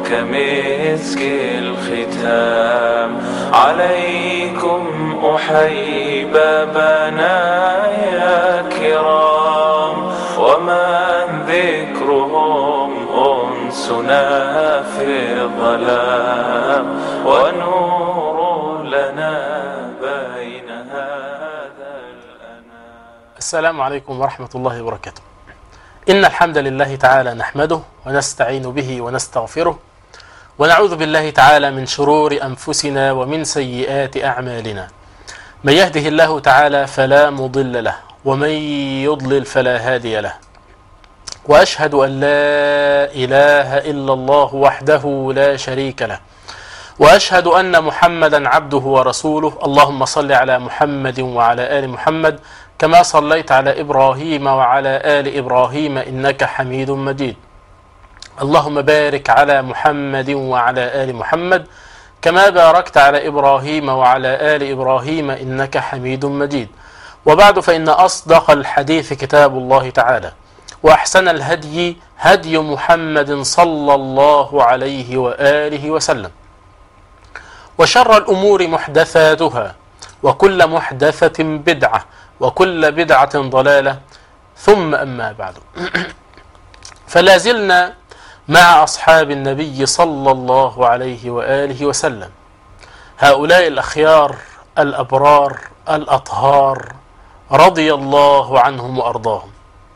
كمسك الختام عليكم أحيي بابنا يا كرام ومن ذكرهم أنسنا في الظلام ونور لنا بين هذا الأنام السلام عليكم ورحمة الله وبركاته إن الحمد لله تعالى نحمده ونستعين به ونستغفره ونعوذ بالله تعالى من شرور أنفسنا ومن سيئات أعمالنا من يهده الله تعالى فلا مضل له ومن يضلل فلا هادي له وأشهد أن لا إله إلا الله وحده لا شريك له واشهد ان محمدا عبده ورسوله اللهم صل على محمد وعلى ال محمد كما صليت على ابراهيم وعلى ال ابراهيم انك حميد مجيد اللهم بارك على محمد وعلى ال محمد كما باركت على ابراهيم وعلى ال ابراهيم انك حميد مجيد وبعد فان اصدق الحديث كتاب الله تعالى واحسن الهدي هدي محمد صلى الله عليه واله وسلم وشر الأمور محدثاتها وكل محدثة بدعة وكل بدعة ضلالة ثم أما بعد فلا زلنا مع أصحاب النبي صلى الله عليه وآله وسلم هؤلاء الأخيار الأبرار الأطهار رضي الله عنهم وأرضاهم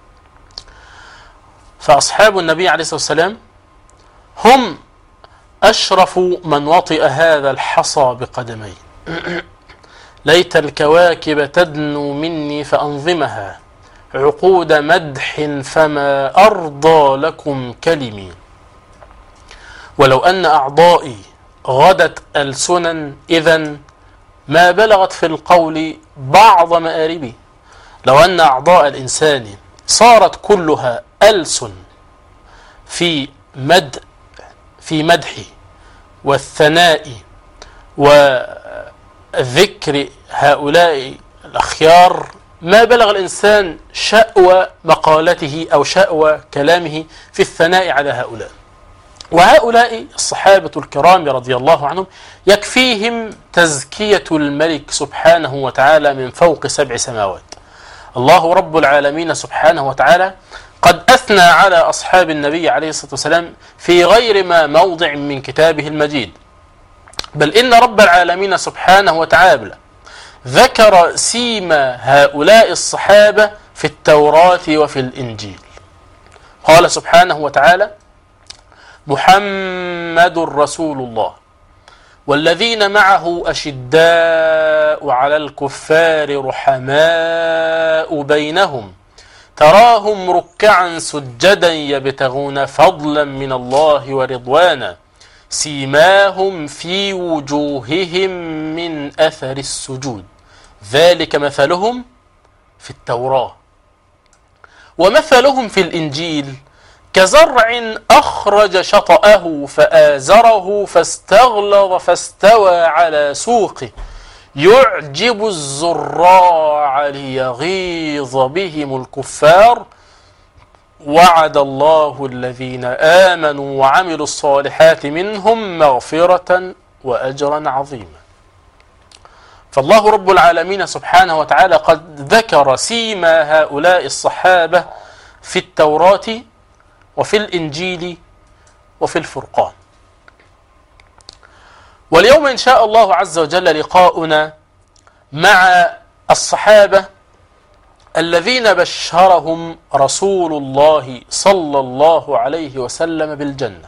فأصحاب النبي عليه الصلاة والسلام هم أشرف من وطئ هذا الحصى بقدميه ليت الكواكب تدنو مني فأنظمها عقود مدح فما أرضى لكم كلمي ولو أن أعضائي غدت ألسنا إذا ما بلغت في القول بعض مآربي لو أن أعضاء الإنسان صارت كلها ألسن في مد في مدحه والثناء وذكر هؤلاء الأخيار ما بلغ الإنسان شأوى مقالته أو شأوى كلامه في الثناء على هؤلاء وهؤلاء الصحابة الكرام رضي الله عنهم يكفيهم تزكية الملك سبحانه وتعالى من فوق سبع سماوات الله رب العالمين سبحانه وتعالى قد أثنى على أصحاب النبي عليه الصلاة والسلام في غير ما موضع من كتابه المجيد بل إن رب العالمين سبحانه وتعالى ذكر سيما هؤلاء الصحابة في التوراة وفي الإنجيل قال سبحانه وتعالى محمد رسول الله والذين معه أشداء على الكفار رحماء بينهم تراهم ركعا سجدا يبتغون فضلا من الله ورضوانا سيماهم في وجوههم من اثر السجود ذلك مثلهم في التوراه ومثلهم في الانجيل كزرع اخرج شطاه فازره فاستغلظ فاستوى على سوقه يعجب الزراع ليغيظ بهم الكفار وعد الله الذين آمنوا وعملوا الصالحات منهم مغفرة وأجرا عظيما فالله رب العالمين سبحانه وتعالى قد ذكر سيما هؤلاء الصحابة في التوراة وفي الإنجيل وفي الفرقان واليوم إن شاء الله عز وجل لقاؤنا مع الصحابة الذين بشرهم رسول الله صلى الله عليه وسلم بالجنة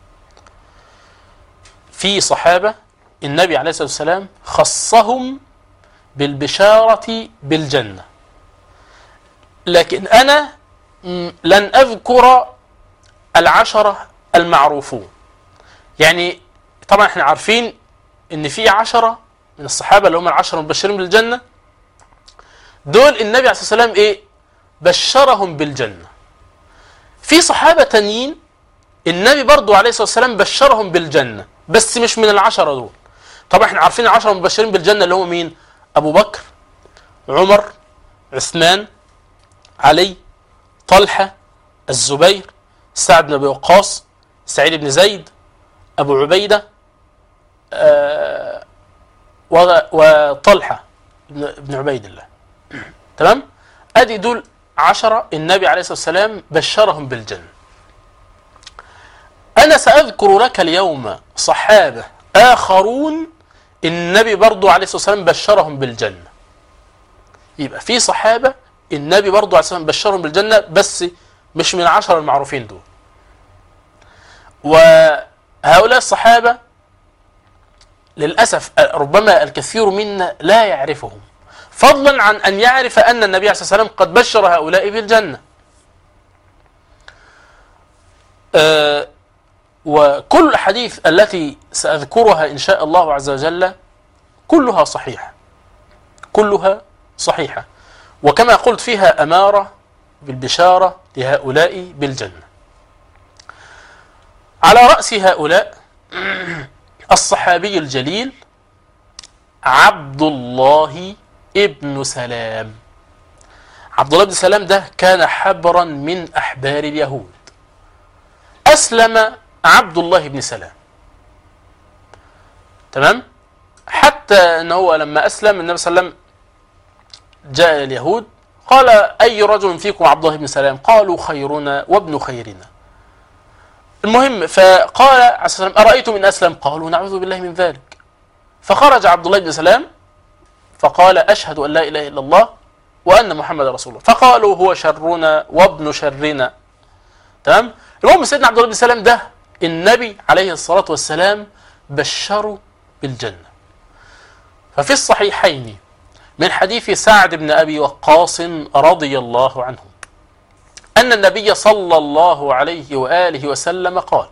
في صحابة النبي عليه الصلاة والسلام خصهم بالبشارة بالجنة لكن أنا لن أذكر العشرة المعروفون يعني طبعا احنا عارفين ان في عشرة من الصحابة اللي هم العشرة المبشرين بالجنة دول النبي عليه الصلاة والسلام ايه بشرهم بالجنة في صحابة تانيين النبي برضو عليه الصلاة والسلام بشرهم بالجنة بس مش من العشرة دول طبعا احنا عارفين العشرة المبشرين بالجنة اللي هم مين ابو بكر عمر عثمان علي طلحة الزبير سعد بن ابي وقاص سعيد بن زيد أبو عبيدة آه، و- وطلحة بن بن عبيد الله تمام أدي دول عشرة النبي عليه الصلاة والسلام بشرهم بالجنة أنا سأذكر لك اليوم صحابة آخرون النبي برضو عليه الصلاة والسلام بشرهم بالجنة يبقى في صحابة النبي برضو عليه الصلاة والسلام بشرهم بالجنة بس مش من العشرة المعروفين دول وهؤلاء الصحابة للأسف ربما الكثير منا لا يعرفهم فضلا عن أن يعرف أن النبي عليه الصلاة والسلام قد بشر هؤلاء بالجنة آه، وكل الأحاديث التي سأذكرها إن شاء الله عز وجل كلها صحيحة كلها صحيحة وكما قلت فيها أمارة بالبشارة لهؤلاء بالجنة على رأس هؤلاء الصحابي الجليل عبد الله ابن سلام عبد الله بن سلام ده كان حبرا من أحبار اليهود أسلم عبد الله بن سلام تمام حتى أنه هو لما أسلم النبي صلى الله عليه وسلم جاء اليهود قال أي رجل فيكم عبد الله بن سلام قالوا خيرنا وابن خيرنا المهم فقال عليه الصلاة والسلام أرأيتم إن أسلم قالوا نعوذ بالله من ذلك فخرج عبد الله بن سلام فقال أشهد أن لا إله إلا الله وأن محمد رسول الله فقالوا هو شرنا وابن شرنا تمام المهم سيدنا عبد الله بن سلام ده النبي عليه الصلاة والسلام بشره بالجنة ففي الصحيحين من حديث سعد بن أبي وقاص رضي الله عنه أن النبي صلى الله عليه وآله وسلم قال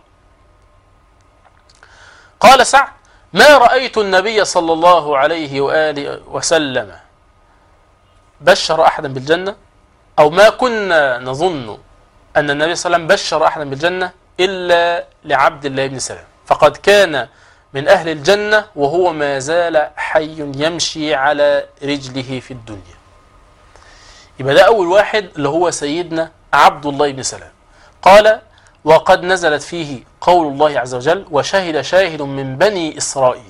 قال سعد ما رأيت النبي صلى الله عليه وآله وسلم بشر أحدا بالجنة أو ما كنا نظن أن النبي صلى الله عليه وسلم بشر أحدا بالجنة إلا لعبد الله بن سلام فقد كان من أهل الجنة وهو ما زال حي يمشي على رجله في الدنيا يبقى ده أول واحد اللي هو سيدنا عبد الله بن سلام قال وقد نزلت فيه قول الله عز وجل وشهد شاهد من بني إسرائيل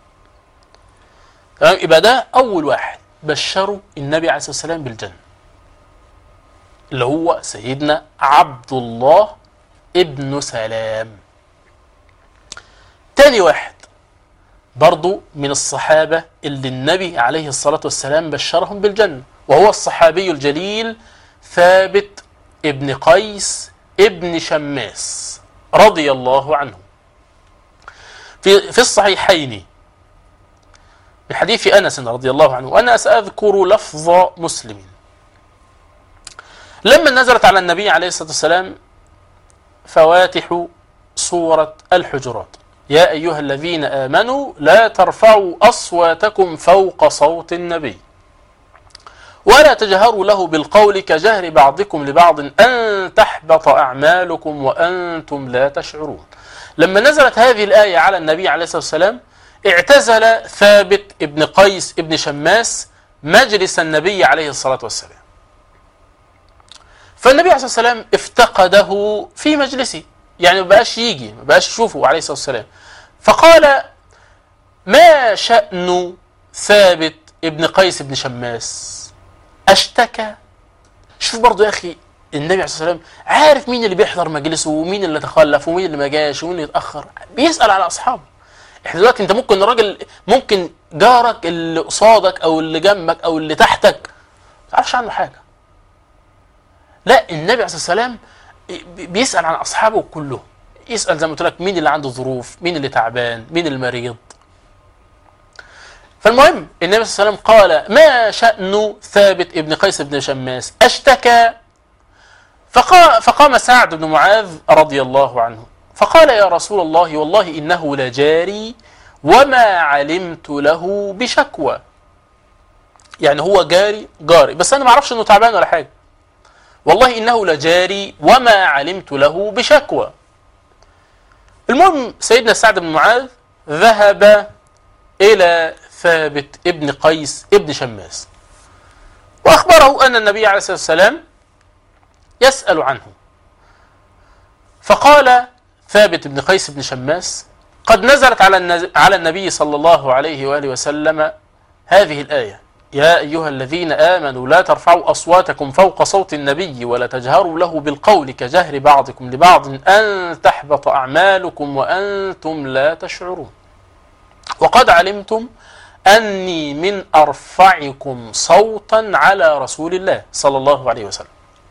تمام يبقى ده أول واحد بشروا النبي عليه الصلاة والسلام بالجنة اللي هو سيدنا عبد الله ابن سلام تاني واحد برضو من الصحابة اللي النبي عليه الصلاة والسلام بشرهم بالجنة وهو الصحابي الجليل ثابت ابن قيس ابن شماس رضي الله عنه في في الصحيحين من حديث انس رضي الله عنه وانا ساذكر لفظ مسلم لما نزلت على النبي عليه الصلاه والسلام فواتح سوره الحجرات يا ايها الذين امنوا لا ترفعوا اصواتكم فوق صوت النبي ولا تجهروا له بالقول كجهر بعضكم لبعض أن تحبط أعمالكم وأنتم لا تشعرون لما نزلت هذه الآية على النبي عليه الصلاة والسلام اعتزل ثابت ابن قيس ابن شماس مجلس النبي عليه الصلاة والسلام فالنبي عليه الصلاة والسلام افتقده في مجلسه يعني ما بقاش يجي ما بقاش يشوفه عليه الصلاة والسلام فقال ما شأن ثابت ابن قيس ابن شماس اشتكى شوف برضه يا اخي النبي عليه الصلاه والسلام عارف مين اللي بيحضر مجلسه ومين اللي تخلف ومين اللي ما جاش ومين اللي اتاخر بيسال على اصحابه احنا دلوقتي انت ممكن الراجل ممكن جارك اللي قصادك او اللي جنبك او اللي تحتك ما تعرفش عنه حاجه لا النبي عليه الصلاه والسلام بيسال عن اصحابه كلهم يسال زي ما قلت لك مين اللي عنده ظروف مين اللي تعبان مين المريض فالمهم النبي صلى الله عليه وسلم قال ما شأن ثابت ابن قيس بن شماس اشتكى فقام, فقام سعد بن معاذ رضي الله عنه فقال يا رسول الله والله إنه لجاري وما علمت له بشكوى يعني هو جاري جاري بس أنا ما أعرفش أنه تعبان ولا حاجة والله إنه لجاري وما علمت له بشكوى المهم سيدنا سعد بن معاذ ذهب إلى ثابت ابن قيس ابن شماس وأخبره أن النبي عليه الصلاة والسلام يسأل عنه فقال ثابت بن قيس بن شماس قد نزلت على النز- على النبي صلى الله عليه واله وسلم هذه الايه يا ايها الذين امنوا لا ترفعوا اصواتكم فوق صوت النبي ولا تجهروا له بالقول كجهر بعضكم لبعض ان تحبط اعمالكم وانتم لا تشعرون وقد علمتم اني من ارفعكم صوتا على رسول الله صلى الله عليه وسلم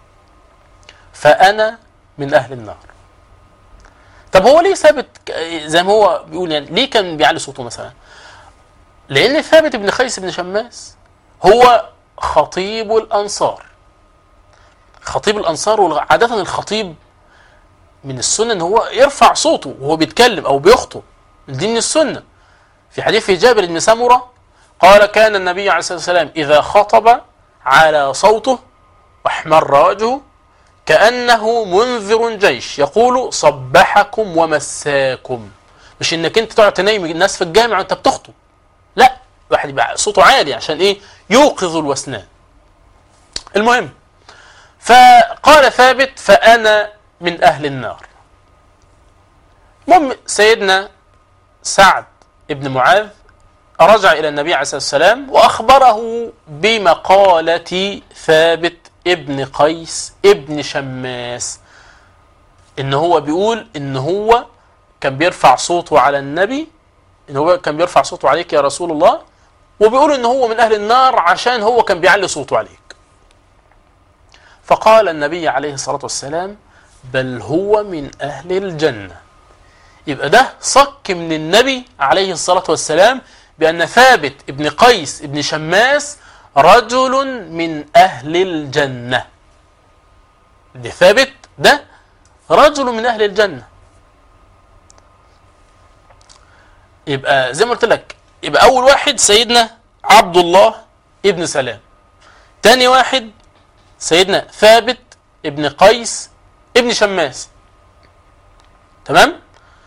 فانا من اهل النار طب هو ليه ثابت ك- زي ما هو بيقول يعني ليه كان بيعلي صوته مثلا لان ثابت بن قيس بن شماس هو خطيب الانصار خطيب الانصار وعاده الخطيب من السنه ان هو يرفع صوته وهو بيتكلم او بيخطب دي من السنه في حديث جابر بن سمره قال كان النبي عليه الصلاه والسلام اذا خطب على صوته واحمر وجهه كأنه منذر جيش يقول صبحكم ومساكم مش انك انت تقعد تنيم الناس في الجامع وانت بتخطب لا واحد يبقى صوته عالي عشان ايه يوقظ الوسنان المهم فقال ثابت فأنا من أهل النار المهم سيدنا سعد ابن معاذ رجع إلى النبي عليه الصلاة والسلام وأخبره بمقالة ثابت ابن قيس ابن شماس إن هو بيقول إن هو كان بيرفع صوته على النبي إن هو كان بيرفع صوته عليك يا رسول الله وبيقول إن هو من أهل النار عشان هو كان بيعلي صوته عليك فقال النبي عليه الصلاة والسلام بل هو من أهل الجنة يبقى ده صك من النبي عليه الصلاة والسلام بأن ثابت ابن قيس ابن شماس رجل من أهل الجنة ده ثابت ده رجل من أهل الجنة يبقى زي ما قلت لك يبقى أول واحد سيدنا عبد الله ابن سلام تاني واحد سيدنا ثابت ابن قيس ابن شماس تمام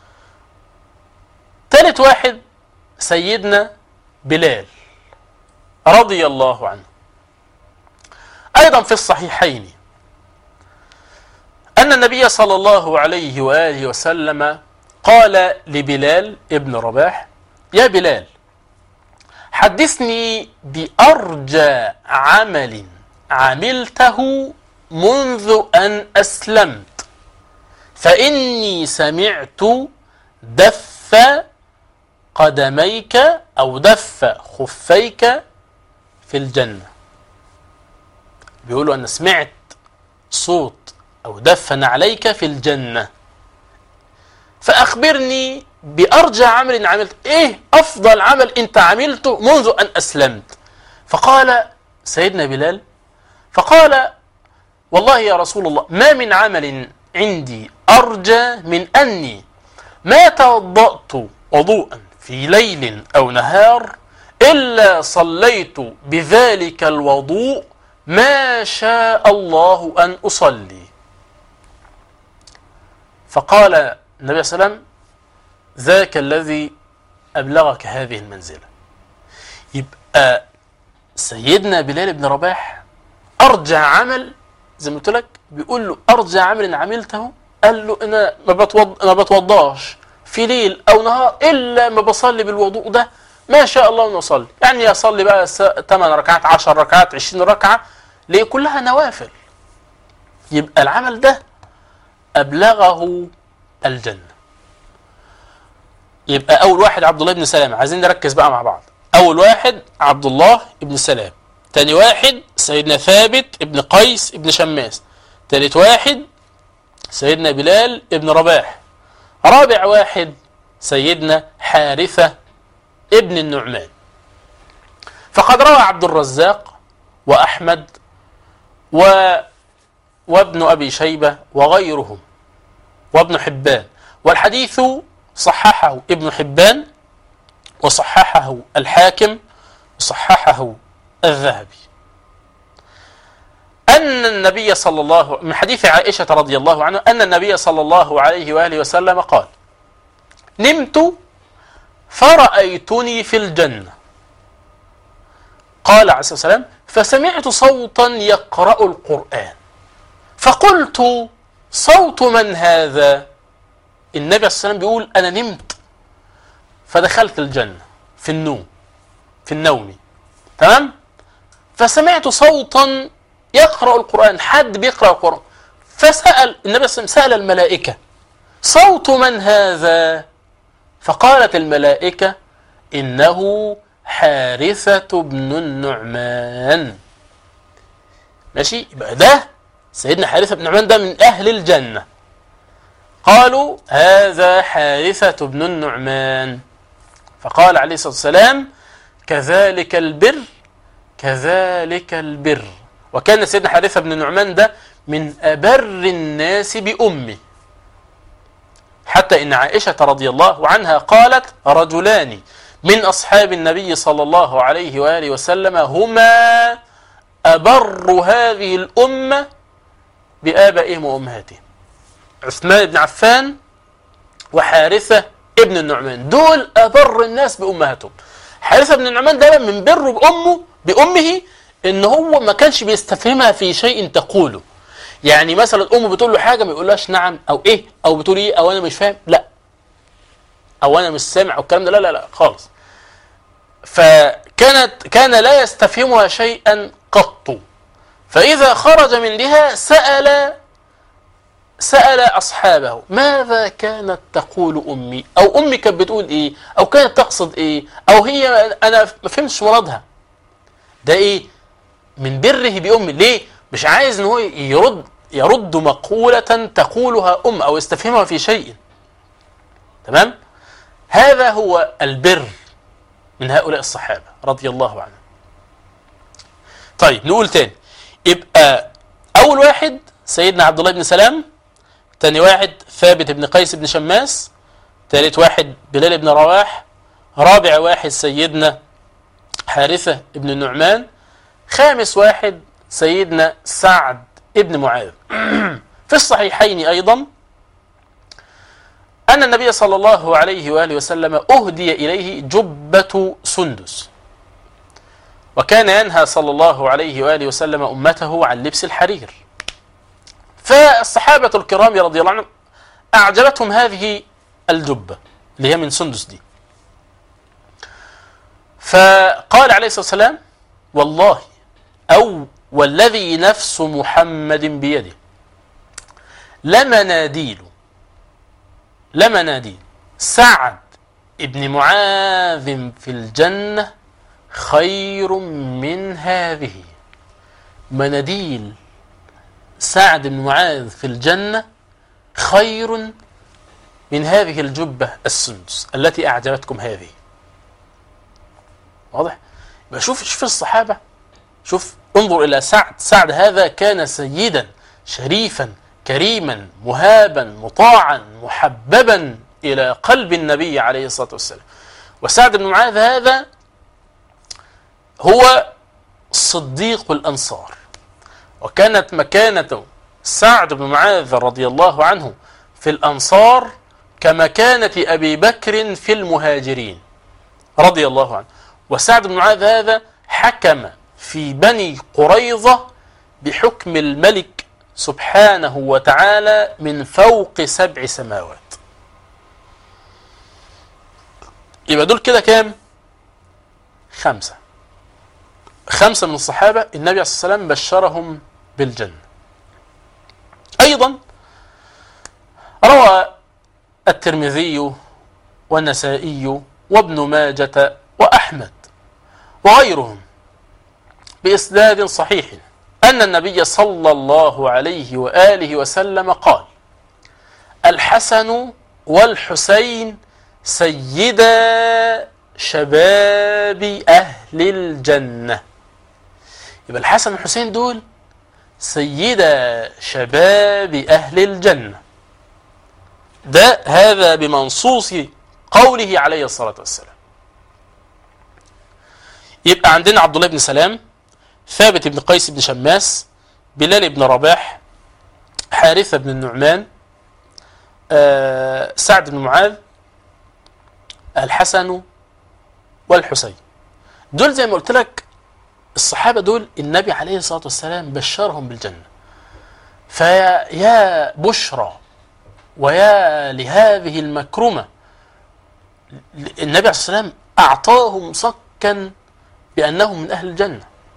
ثالث واحد سيدنا بلال رضي الله عنه ايضا في الصحيحين ان النبي صلى الله عليه واله وسلم قال لبلال ابن رباح يا بلال حدثني بارجى عمل عملته منذ ان اسلمت فاني سمعت دف قدميك او دف خفيك في الجنه بيقولوا انا سمعت صوت او دف نعليك في الجنه فاخبرني بارجى عمل عملت ايه افضل عمل انت عملته منذ ان اسلمت فقال سيدنا بلال فقال والله يا رسول الله ما من عمل عندي ارجى من اني ما توضأت وضوءا في ليل أو نهار إلا صليت بذلك الوضوء ما شاء الله أن أصلي فقال النبي صلى الله عليه وسلم ذاك الذي أبلغك هذه المنزلة يبقى سيدنا بلال بن رباح أرجع عمل زي ما قلت لك بيقول له أرجع عمل عملته قال له أنا ما بتوض... ما بتوضاش في ليل او نهار الا ما بصلي بالوضوء ده ما شاء الله انه اصلي يعني اصلي بقى 8 ركعات 10 ركعات 20 ركعه ليه كلها نوافل يبقى العمل ده ابلغه الجنه يبقى اول واحد عبد الله بن سلام عايزين نركز بقى مع بعض اول واحد عبد الله بن سلام تاني واحد سيدنا ثابت ابن قيس ابن شماس تالت واحد سيدنا بلال ابن رباح رابع واحد سيدنا حارثة ابن النعمان فقد روى عبد الرزاق وأحمد و وابن أبي شيبة وغيرهم وابن حبان والحديث صححه ابن حبان وصححه الحاكم وصححه الذهبي أن النبي صلى الله من حديث عائشة رضي الله عنها أن النبي صلى الله عليه وآله وسلم قال نمت فرأيتني في الجنة قال عليه الصلاة والسلام فسمعت صوتا يقرأ القرآن فقلت صوت من هذا النبي عليه الصلاة والسلام بيقول أنا نمت فدخلت الجنة في النوم في النوم تمام فسمعت صوتا يقرأ القرآن حد بيقرأ القرآن فسأل النبي صلى الله عليه وسلم سأل الملائكة صوت من هذا فقالت الملائكة إنه حارثة بن النعمان ماشي يبقى ده سيدنا حارثة بن النعمان ده من أهل الجنة قالوا هذا حارثة بن النعمان فقال عليه الصلاة والسلام كذلك البر كذلك البر وكان سيدنا حارثة بن النعمان ده من أبر الناس بأمه حتى إن عائشة رضي الله عنها قالت رجلان من أصحاب النبي صلى الله عليه وآله وسلم هما أبر هذه الأمة بآبائهم وأمهاتهم عثمان بن عفان وحارثة ابن النعمان دول أبر الناس بأمهاتهم حارثة بن النعمان ده من بره بأمه بأمه إن هو ما كانش بيستفهمها في شيء تقوله يعني مثلا أمه بتقول له حاجة ما يقولهاش نعم أو إيه أو بتقول إيه أو أنا مش فاهم لا أو أنا مش سامع أو الكلام ده لا لا لا خالص فكانت كان لا يستفهمها شيئا قط فإذا خرج من لها سأل سأل أصحابه ماذا كانت تقول أمي أو أمي كانت بتقول إيه أو كانت تقصد إيه أو هي أنا ما فهمتش مرادها ده إيه من بره بأمي ليه مش عايز إن هو يرد يرد مقولة تقولها أم أو يستفهمها في شيء تمام هذا هو البر من هؤلاء الصحابة رضي الله عنهم طيب نقول تاني يبقى أول واحد سيدنا عبد الله بن سلام تاني واحد ثابت بن قيس بن شماس ثالث واحد بلال بن رواح رابع واحد سيدنا حارثة بن النعمان خامس واحد سيدنا سعد ابن معاذ في الصحيحين أيضا أن النبي صلى الله عليه وآله وسلم أهدي إليه جبة سندس وكان ينهى صلى الله عليه وآله وسلم أمته عن لبس الحرير فالصحابة الكرام رضي الله عنهم أعجبتهم هذه الجبة اللي هي من سندس دي فقال عليه الصلاة والسلام والله أو والذي نفس محمد بيده لمناديل لمناديل سعد ابن معاذ في الجنة خير من هذه مناديل سعد بن معاذ في الجنة خير من هذه الجبة السندس التي أعجبتكم هذه واضح؟ يبقى شوف شوف الصحابة شوف انظر إلى سعد سعد هذا كان سيدا شريفا كريما مهابا مطاعا محببا إلى قلب النبي عليه الصلاة والسلام وسعد بن معاذ هذا هو صديق الأنصار وكانت مكانة سعد بن معاذ رضي الله عنه في الأنصار كمكانة أبي بكر في المهاجرين رضي الله عنه وسعد بن معاذ هذا حكم في بني قريظة بحكم الملك سبحانه وتعالى من فوق سبع سماوات يبقى دول كده كام خمسة خمسة من الصحابة النبي عليه الصلاة والسلام بشرهم بالجنة أيضا روى الترمذي والنسائي وابن ماجة وأحمد وغيرهم بإسناد صحيح أن النبي صلى الله عليه وآله وسلم قال الحسن والحسين سيدا شباب أهل الجنة يبقى الحسن والحسين دول سيدا شباب أهل الجنة ده هذا بمنصوص قوله عليه الصلاة والسلام يبقى عندنا عبد الله بن سلام ثابت بن قيس بن شماس بلال بن رباح حارثة بن النعمان آه، سعد بن معاذ الحسن والحسين دول زي ما قلت لك الصحابة دول النبي عليه الصلاة والسلام بشرهم بالجنة فيا بشرى ويا لهذه المكرمة النبي عليه الصلاة والسلام أعطاهم صكا بأنهم من أهل الجنة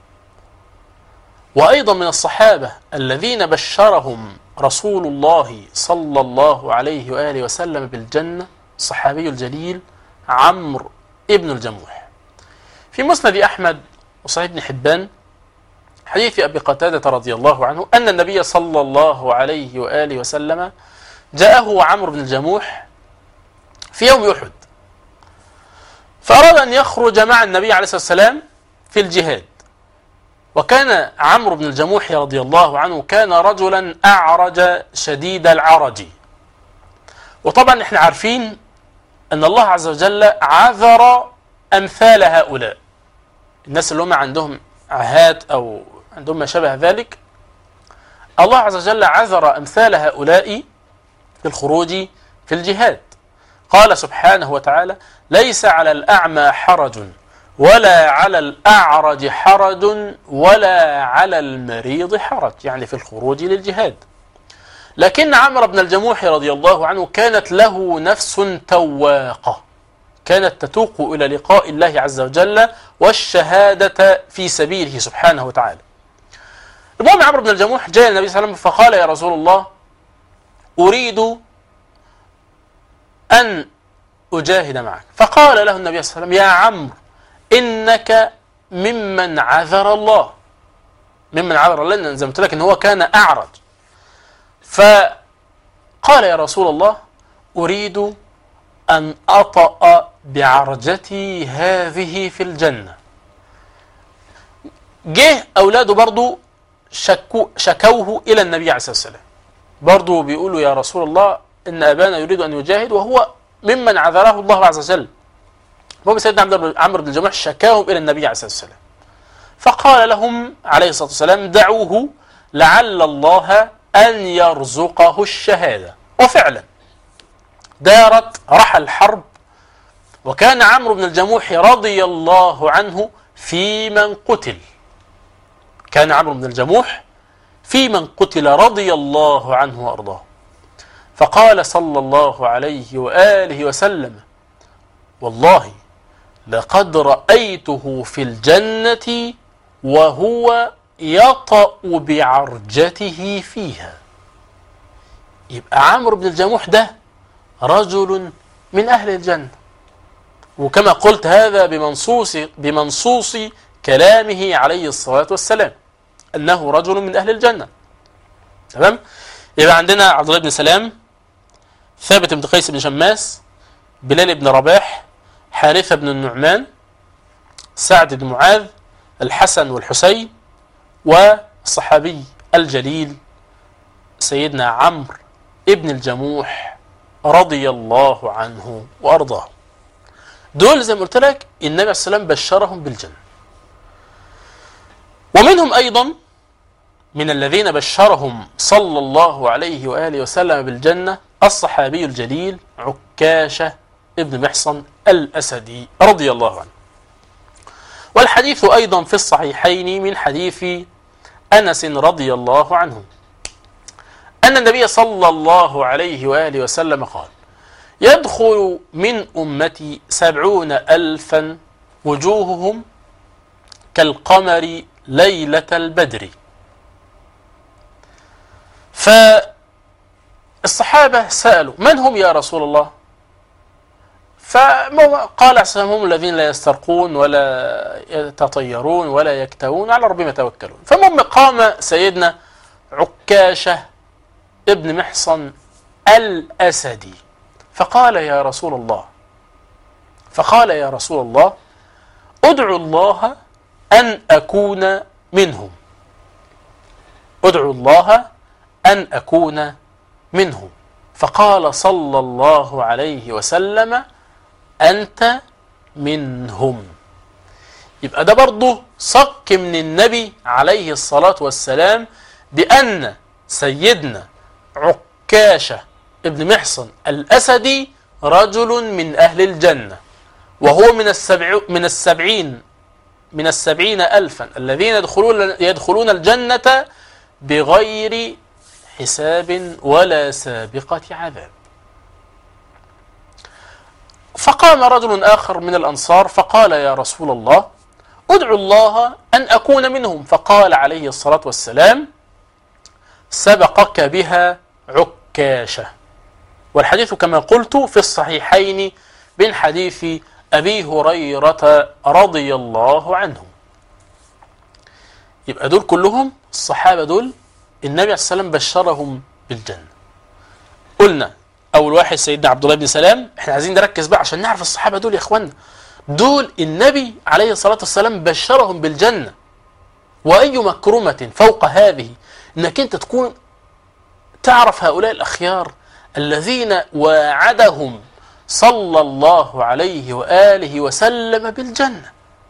وأيضا من الصحابة الذين بشرهم رسول الله صلى الله عليه وآله وسلم بالجنة الصحابي الجليل عمرو ابن الجموح في مسند أحمد وصحيح ابن حبان حديث أبي قتادة رضي الله عنه أن النبي صلى الله عليه وآله وسلم جاءه عمرو بن الجموح في يوم أحد فأراد أن يخرج مع النبي عليه الصلاة والسلام في الجهاد وكان عمرو بن الجموح رضي الله عنه كان رجلا أعرج شديد العرج وطبعا احنا عارفين أن الله عز وجل عذر أمثال هؤلاء الناس اللي هم عندهم عهات أو عندهم ما شابه ذلك الله عز وجل عذر أمثال هؤلاء في الخروج في الجهاد قال سبحانه وتعالى ليس على الأعمى حرج ولا على الأعرج حرج ولا على المريض حرج يعني في الخروج للجهاد لكن عمرو بن الجموح رضي الله عنه كانت له نفس تواقة كانت تتوق إلى لقاء الله عز وجل والشهادة في سبيله سبحانه وتعالى المهم عمرو بن الجموح جاء النبي صلى الله عليه وسلم فقال يا رسول الله أريد أن أجاهد معك فقال له النبي صلى الله عليه وسلم يا عمرو إنك ممن عذر الله ممن عذر الله لأن زي ما قلت لك إن هو كان أعرج فقال يا رسول الله أريد أن أطأ بعرجتي هذه في الجنة جه أولاده برضو شكو شكوه إلى النبي عليه الصلاة والسلام برضو بيقولوا يا رسول الله إن أبانا يريد أن يجاهد وهو ممن عذره الله عز وجل المهم سيدنا عمرو بن الجموح شكاهم إلى النبي عليه الصلاة والسلام فقال لهم عليه الصلاة والسلام دعوه لعل الله أن يرزقه الشهادة وفعلا دارت رحى الحرب وكان عمرو بن الجموح رضي الله عنه في من قتل كان عمرو بن الجموح في من قتل رضي الله عنه وأرضاه فقال صلى الله عليه وآله وسلم والله لقد رأيته في الجنة وهو يطأ بعرجته فيها يبقى عمرو بن الجموح ده رجل من أهل الجنة وكما قلت هذا بمنصوص بمنصوص كلامه عليه الصلاة والسلام أنه رجل من أهل الجنة تمام يبقى عندنا عبد الله بن سلام ثابت بن قيس بن شماس بلال بن رباح حارثة بن النعمان سعد بن معاذ الحسن والحسين والصحابي الجليل سيدنا عمرو ابن الجموح رضي الله عنه وارضاه دول زي ما قلت لك النبي عليه السلام بشرهم بالجنه ومنهم ايضا من الذين بشرهم صلى الله عليه واله وسلم بالجنه الصحابي الجليل عكاشه ابن محصن الاسدي رضي الله عنه والحديث ايضا في الصحيحين من حديث انس رضي الله عنه ان النبي صلى الله عليه واله وسلم قال يدخل من امتي سبعون الفا وجوههم كالقمر ليله البدر فالصحابه سالوا من هم يا رسول الله فقال هم الذين لا يسترقون ولا يتطيرون ولا يكتوون على ربهم يتوكلون فالمهم قام سيدنا عكاشة ابن محصن الأسدي فقال يا رسول الله فقال يا رسول الله ادعو الله أن أكون منهم ادعو الله أن أكون منهم فقال صلى الله عليه وسلم أنت منهم يبقى ده برضه صك من النبي عليه الصلاة والسلام بأن سيدنا عكاشة ابن محصن الأسدي رجل من أهل الجنة وهو من السبع من السبعين من السبعين ألفا الذين يدخلون يدخلون الجنة بغير حساب ولا سابقة عذاب فقام رجل آخر من الأنصار فقال يا رسول الله ادعو الله أن أكون منهم فقال عليه الصلاة والسلام سبقك بها عكاشة والحديث كما قلت في الصحيحين من حديث أبي هريرة رضي الله عنه يبقى دول كلهم الصحابة دول النبي عليه الصلاة والسلام بشرهم بالجنة قلنا أول واحد سيدنا عبد الله بن سلام احنا عايزين نركز بقى عشان نعرف الصحابة دول يا إخوانا دول النبي عليه الصلاة والسلام بشرهم بالجنة وأي مكرمة فوق هذه انك انت تكون تعرف هؤلاء الأخيار الذين واعدهم صلى الله عليه وآله وسلم بالجنة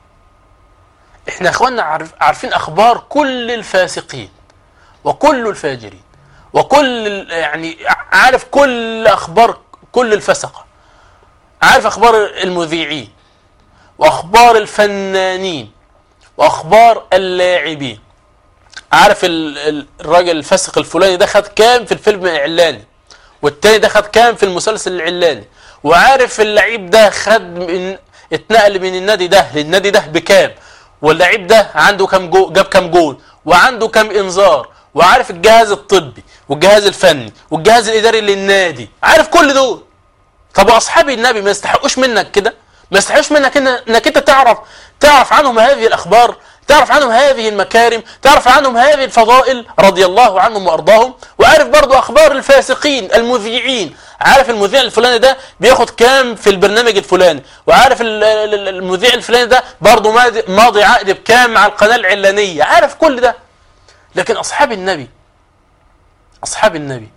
احنا اخواننا عارف عارفين اخبار كل الفاسقين وكل الفاجرين وكل ال- يعني عارف كل اخبار كل الفسقة عارف اخبار المذيعين واخبار الفنانين واخبار اللاعبين عارف ال- ال- الراجل الفاسق الفلاني ده خد كام في الفيلم الاعلاني والتاني ده خد كام في المسلسل الاعلاني وعارف اللعيب ده خد من اتنقل من النادي ده للنادي ده بكام واللعيب ده عنده كام جو جاب كام جول وعنده كام انذار وعارف الجهاز الطبي والجهاز الفني والجهاز الاداري للنادي عارف كل دول طب واصحاب النبي ما يستحقوش منك كده ما يستحقوش منك إن- انك انت تعرف تعرف عنهم هذه الاخبار تعرف عنهم هذه المكارم تعرف عنهم هذه الفضائل رضي الله عنهم وارضاهم وعارف برضو اخبار الفاسقين المذيعين عارف المذيع الفلاني ده بياخد كام في البرنامج الفلاني وعارف ال- ال- ال- المذيع الفلاني ده برضو ماضي- ماضي عقد بكام مع القناه العلانيه عارف كل ده لكن اصحاب النبي اصحاب النبي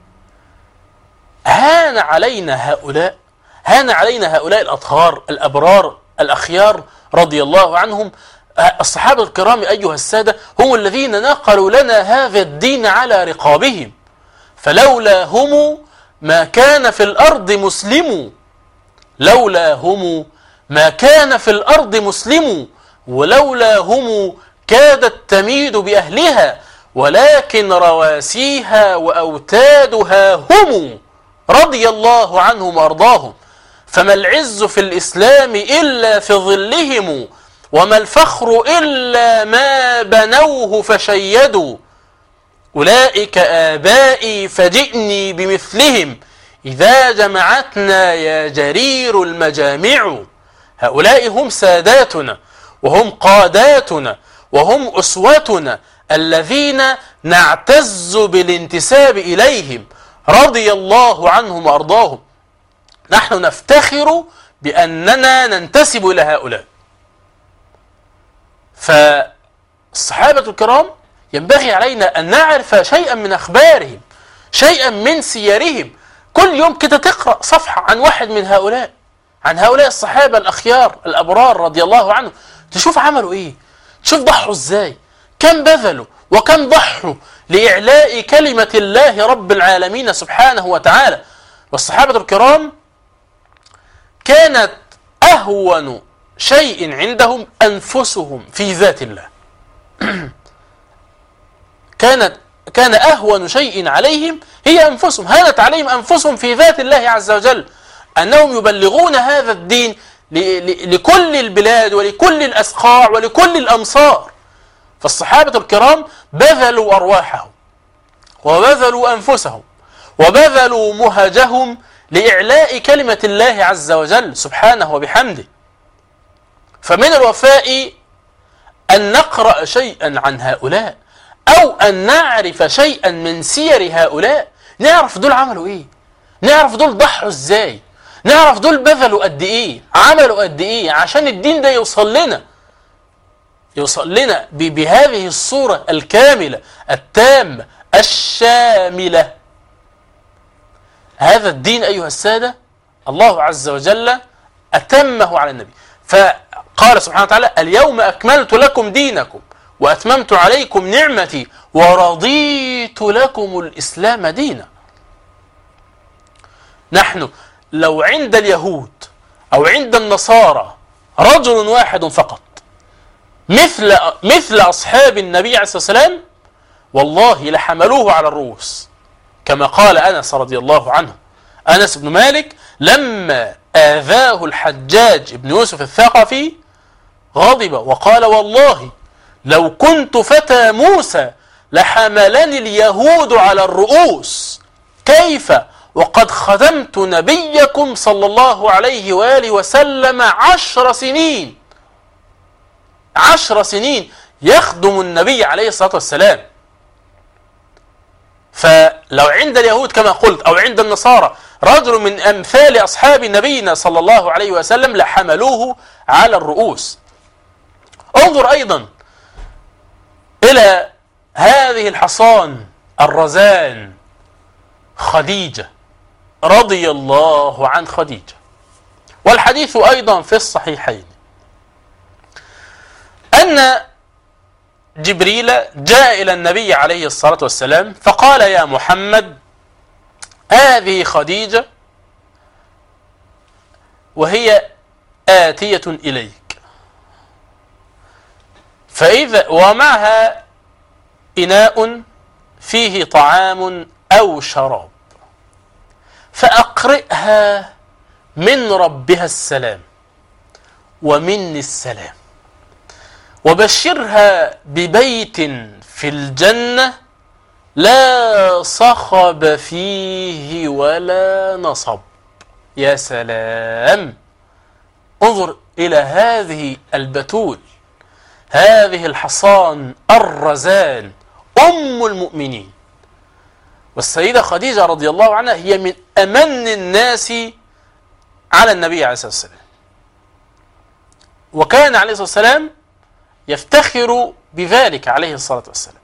هان علينا هؤلاء هان علينا هؤلاء الأطهار الأبرار الأخيار رضي الله عنهم الصحابة الكرام أيها السادة هم الذين نقلوا لنا هذا الدين على رقابهم فلولا هم ما كان في الأرض مسلم لولا هم ما كان في الأرض مسلم ولولا هم كادت تميد بأهلها ولكن رواسيها وأوتادها هم رضي الله عنهم وأرضاهم فما العز في الإسلام إلا في ظلهم وما الفخر إلا ما بنوه فشيدوا أولئك آبائي فجئني بمثلهم إذا جمعتنا يا جرير المجامع هؤلاء هم ساداتنا وهم قاداتنا وهم أسوتنا الذين نعتز بالانتساب إليهم رضي الله عنهم وأرضاهم نحن نفتخر بأننا ننتسب إلى هؤلاء فالصحابة الكرام ينبغي علينا أن نعرف شيئا من أخبارهم شيئا من سيرهم كل يوم كده تقرأ صفحة عن واحد من هؤلاء عن هؤلاء الصحابة الأخيار الأبرار رضي الله عنهم تشوف عملوا إيه تشوف ضحوا إزاي كم بذلوا وكم ضحوا لإعلاء كلمة الله رب العالمين سبحانه وتعالى والصحابة الكرام كانت أهون شيء عندهم أنفسهم في ذات الله كانت كان أهون شيء عليهم هي أنفسهم هانت عليهم أنفسهم في ذات الله عز وجل أنهم يبلغون هذا الدين ل- ل- لكل البلاد ولكل الأسقاع ولكل الأمصار فالصحابة الكرام بذلوا أرواحهم وبذلوا أنفسهم وبذلوا مهجهم لإعلاء كلمة الله عز وجل سبحانه وبحمده فمن الوفاء أن نقرأ شيئا عن هؤلاء أو أن نعرف شيئا من سير هؤلاء نعرف دول عملوا إيه نعرف دول ضحوا إزاي نعرف دول بذلوا قد إيه عملوا قد إيه عشان الدين ده يوصل لنا يوصل لنا ب- بهذه الصورة الكاملة التامة الشاملة هذا الدين أيها السادة الله عز وجل أتمه على النبي فقال سبحانه وتعالى اليوم أكملت لكم دينكم وأتممت عليكم نعمتي ورضيت لكم الإسلام دينا نحن لو عند اليهود أو عند النصارى رجل واحد فقط مثل مثل أصحاب النبي عليه الصلاة والسلام والله لحملوه على الرؤوس كما قال أنس رضي الله عنه أنس بن مالك لما آذاه الحجاج بن يوسف الثقفي غضب وقال والله لو كنت فتى موسى لحملني اليهود على الرؤوس كيف وقد خدمت نبيكم صلى الله عليه وآله وسلم عشر سنين عشر سنين يخدم النبي عليه الصلاة والسلام فلو عند اليهود كما قلت أو عند النصارى رجل من أمثال أصحاب نبينا صلى الله عليه وسلم لحملوه على الرؤوس انظر أيضا إلى هذه الحصان الرزان خديجة رضي الله عن خديجة والحديث أيضا في الصحيحين أن جبريل جاء إلى النبي عليه الصلاة والسلام فقال يا محمد هذه خديجة وهي آتية إليك فإذا ومعها إناء فيه طعام أو شراب فأقرئها من ربها السلام ومني السلام وبشرها ببيت في الجنة لا صخب فيه ولا نصب يا سلام انظر إلى هذه البتول هذه الحصان الرزان أم المؤمنين والسيدة خديجة رضي الله عنها هي من أمن الناس على النبي عليه الصلاة والسلام وكان عليه الصلاة والسلام يفتخر بذلك عليه الصلاة والسلام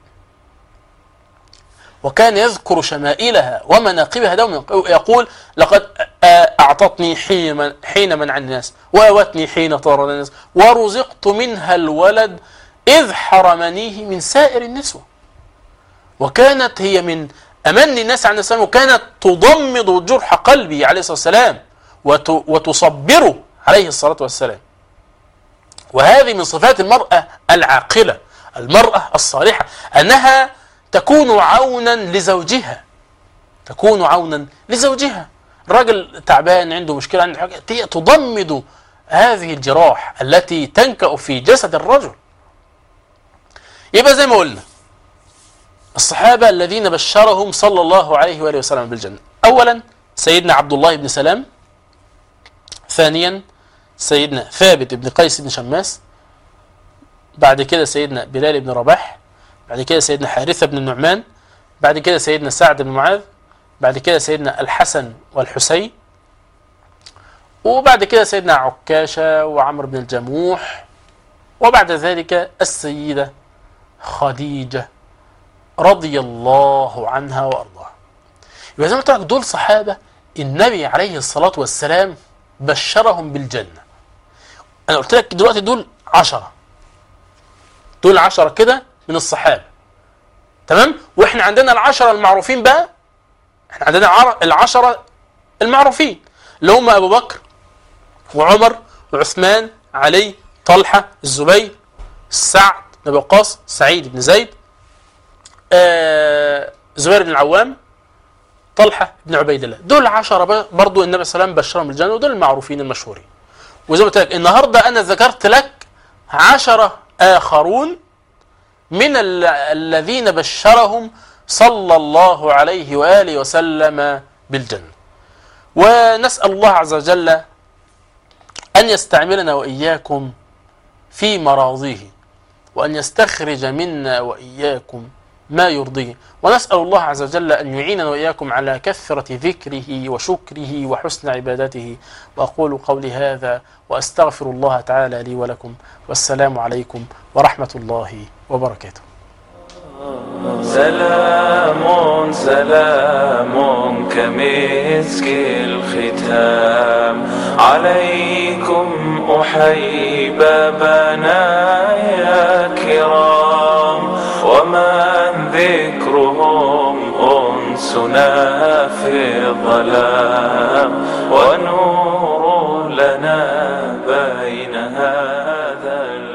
وكان يذكر شمائلها ومناقبها دوما يقول لقد أعطتني حين حين منع الناس وأوتني حين طرد الناس ورزقت منها الولد إذ حرمنيه من سائر النسوة وكانت هي من أمن الناس عن السلام وكانت تضمد جرح قلبي عليه الصلاة والسلام وتصبره عليه الصلاة والسلام وهذه من صفات المرأة العاقلة المرأة الصالحة أنها تكون عونا لزوجها تكون عونا لزوجها الراجل تعبان عنده مشكلة عنده حاجة تضمد هذه الجراح التي تنكأ في جسد الرجل يبقى زي ما قلنا الصحابة الذين بشرهم صلى الله عليه وآله وسلم بالجنة أولا سيدنا عبد الله بن سلام ثانيا سيدنا ثابت بن قيس بن شماس بعد كده سيدنا بلال بن رباح بعد كده سيدنا حارثة بن النعمان بعد كده سيدنا سعد بن معاذ بعد كده سيدنا الحسن والحسين وبعد كده سيدنا عكاشة وعمر بن الجموح وبعد ذلك السيدة خديجة رضي الله عنها وارضاها يبقى زي ما قلت لك دول صحابه النبي عليه الصلاه والسلام بشرهم بالجنه انا قلت لك دلوقتي دول عشرة دول عشرة كده من الصحابه تمام واحنا عندنا العشرة المعروفين بقى احنا عندنا العشرة المعروفين اللي هم ابو بكر وعمر وعثمان علي طلحه الزبير سعد بن وقاص سعيد بن زيد آه زبير بن العوام طلحه بن عبيد الله دول عشرة برضو النبي صلى الله عليه وسلم بشرهم بالجنه ودول المعروفين المشهورين وزي ما قلت لك النهارده انا ذكرت لك عشرة اخرون من الذين بشرهم صلى الله عليه واله وسلم بالجنه ونسال الله عز وجل ان يستعملنا واياكم في مراضيه وان يستخرج منا واياكم ما يرضيه ونسأل الله عز وجل أن يعيننا وإياكم على كثرة ذكره وشكره وحسن عبادته وأقول قولي هذا وأستغفر الله تعالى لي ولكم والسلام عليكم ورحمة الله وبركاته سلام سلام كمسك الختام عليكم أحيي بنايا كرام ومن ذكرهم أنسنا في الظلام